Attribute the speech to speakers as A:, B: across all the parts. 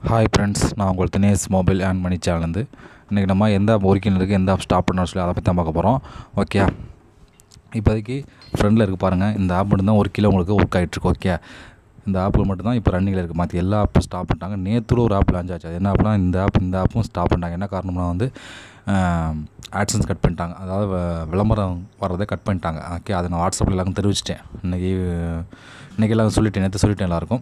A: hi friends நான் உங்கள் Dinesh mobile and money சேனல்லேருந்து இன்றைக்கி நம்ம எந்த ஆப் ஒர்க்கிங் இருக்குது எந்த ஆப் ஸ்டாப் பண்ணணும் சொல்லி அதை பற்றி தான் பார்க்க போகிறோம் ஓகே இப்போதைக்கு ஃப்ரெண்டில் இருக்குது பாருங்கள் இந்த ஆப் மட்டும் தான் ஒரு கிலோ உங்களுக்கு ஒர்க் ஆகிட்டுருக்கு ஓகே இந்த ஆப்பில் மட்டும் தான் இப்போ ரன்னிங்கில் இருக்குது மற்ற எல்லா ஆப்பும் ஸ்டாப் பண்ணிட்டாங்க நேற்று ஒரு ஆப் லான்ச் ஆச்சு அது என்ன ஆப்னா இந்த ஆப் இந்த ஆப்பும் ஸ்டாப் பண்ணிட்டாங்க என்ன காரணம்னா வந்து ஆட்சன்ஸ் கட் பண்ணிட்டாங்க அதாவது வ- விளம்பரம் வர்றதை கட் பண்ணிட்டாங்க ஓகே அதை நான் வாட்ஸ்அப்பில் எல்லாருக்கும் தெரிவிச்சிட்டேன் இன்றைக்கி இன்றைக்கி எல்லாம் சொல்லிட்டேன் நேற்று சொல்லிட்டேன் எல்லாருக்கும்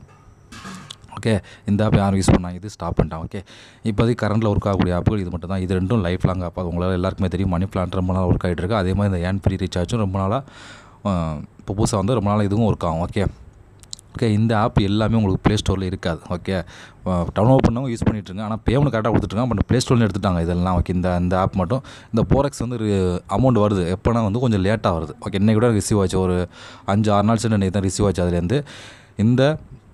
A: ஓகே இந்த ஆப் யாரும் யூஸ் பண்ணாங்க இது ஸ்டாப் பண்ணிட்டாங்க ஓகே இப்போதைக்கு கரண்டில் ஒர்க் ஆகக்கூடிய ஆப்புகள் இது மட்டும் தான் இது ரெண்டும் லைஃப் லாங் ஆப் உங்களால் எல்லாருக்குமே தெரியும் மணி பிளான் ரொம்ப நாள் ஒர்க் ஆகிட்டு இருக்கு அதே மாதிரி இந்த ஏன் ஃப்ரீ ரீசார்ஜும் ரொம்ப நாளாக இப்போ புதுசாக வந்து ரொம்ப நாளாக இதுவும் ஒர்க் ஆகும் ஓகே ஓகே இந்த ஆப் எல்லாமே உங்களுக்கு ப்ளே ஸ்டோரில் இருக்காது ஓகே டவுன்லோட் பண்ணவங்க யூஸ் பண்ணிட்டுருங்க ஆனால் பேமெண்ட் கரெக்டாக கொடுத்துட்ருக்காங்க பட் ப்ளே ஸ்டோர்லேருந்து எடுத்துட்டாங்க இதெல்லாம் ஓகே இந்த இந்த ஆப் மட்டும் இந்த போரெக்ஸ் வந்து அமௌண்ட் வருது எப்போனா வந்து கொஞ்சம் லேட்டாக வருது ஓகே இன்னைக்கு கூட ரிசீவ் ஆச்சு ஒரு அஞ்சு ஆறு நாள் சென்று இன்றைக்கி தான் ரிசீவ் ஆச்சு அதுலேருந்து இந்த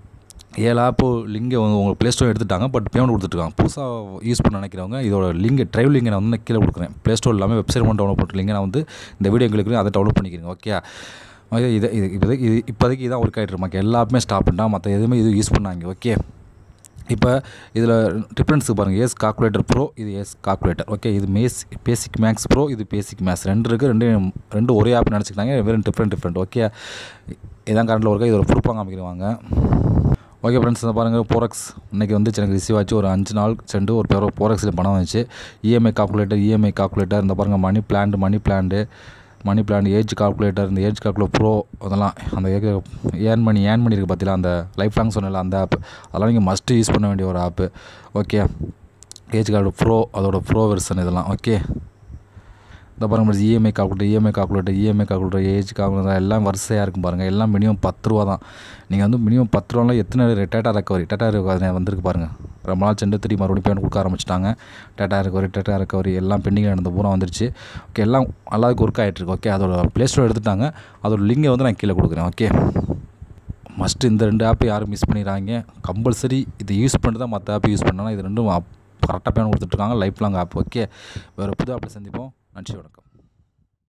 A: ஏழு ஆப்பு லிங்கை வந்து உங்களுக்கு ப்ளே ஸ்டோர் எடுத்துட்டாங்க பட் பேமெண்ட் கொடுத்துட்ருக்காங்க புதுசாக யூஸ் பண்ண நினைக்கிறவங்க இதோட லிங்க் ட்ரைவ் லிங்கை நான் வந்து நான் கீழே கொடுக்குறேன் ப்ளே ஸ்டோர் இல்லாமல் வெப்சைட் மட்டும் டவுன்லோட் பண்ணுற லிங்கை நான் வந்து இந்த வீடியோ கிளிக்கு அதை டவுன்லோட் பண்ணிக்கிறேங்க ஓகே ஓகே இது இது இப்போதைக்கு இது இப்போதைக்கு இதான் ஒர்க் ஆகிட்டு இருக்கு எல்லா ஆப்புமே ஸ்டாப் பண்ணிட்டா மற்ற எதுவுமே இது யூஸ் பண்ணாங்க ஓகே இப்போ இதில் டிஃப்ரென்ஸ் பாருங்கள் ஏஸ் கால்குலேட்டர் ப்ரோ இது ஏஸ் கால்குலேட்டர் ஓகே இது மேஸ் பேசிக் மேக்ஸ் ப்ரோ இது பேசிக் மேக்ஸ் ரெண்டு இருக்குது ரெண்டு ரெண்டு ஒரே ஆப் நினச்சிக்கிட்டாங்க வெறும் டிஃப்ரெண்ட் டிஃப்ரெண்ட் ஓகே இதான் கரண்டில் ஒர்க்காக இதோட ப்ரூஃபாக காமிக்கிறவாங்க ஓகே ஃப்ரெண்ட்ஸ் இந்த பாருங்கள் போரக்ஸ் இன்றைக்கி வந்து எனக்கு ரிசீவ் ஆச்சு ஒரு அஞ்சு நாள் சென்று ஒரு பேர் போரக்ஸில் பணம் வந்துச்சு இஎம்ஐ கால்குலேட்டர் இஎம்ஐ கால்குலேட்டர் இந்த பாருங்கள் money planned money planned money plan age calculator இந்த ஏஜ் கால்குலேட் ப்ரோ அதெல்லாம் அந்த ஏன் மணி ஏன் மணி இருக்குது பார்த்தீங்களா அந்த லைஃப் லாங் சொன்னல அந்த ஆப் அதெல்லாம் நீங்கள் மஸ்ட்டு யூஸ் பண்ண வேண்டிய ஒரு app okay age card pro அதோட ப்ரோ வெர்ஷன் இதெல்லாம் ஓகே இந்த பாருங்க EMI calculator EMI calculator EMI calculator age calculator எல்லாம் வரிசையாக இருக்கும் பாருங்கள் எல்லாம் மினிமம் பத்து ரூபா தான் நீங்கள் வந்து மினிமம் பத்து ரூபால எத்தனை டேட்டா ரெக்கவரி டேட்டா ரெக்கவரி வந்திருக்கு பாருங்கள் ரொம்ப நாள் சென்று திரும்பி மறுபடியும் பேமெண்ட் கொடுக்க ஆரம்பிச்சிட்டாங்க டேட்டா ரெக்கவரி டேட்டா ரெக்கவரி எல்லாம் பெண்டிங்கில் நடந்த பூரா வந்துருச்சு ஓகே எல்லாம் எல்லாத்துக்கும் ஒர்க் ஆகிட்டுருக்கு ஓகே அதோட ப்ளே ஸ்டோர் எடுத்துட்டாங்க அதோட லிங்கை வந்து நான் கீழே கொடுக்குறேன் ஓகே மஸ்ட்டு இந்த ரெண்டு ஆப்பை யாரும் மிஸ் பண்ணிடுறாங்க கம்பல்சரி இது யூஸ் பண்ணிட்டு தான் மற்ற ஆப் யூஸ் பண்ணணும் இது ரெண்டும் கரெக்டாக பேமெண்ட் கொடுத்துட்ருக்காங்க லைஃப் லாங் ஆப் ஓகே வேறு புது ஆப்பில் சந்திப்போம் நன்றி வணக்கம்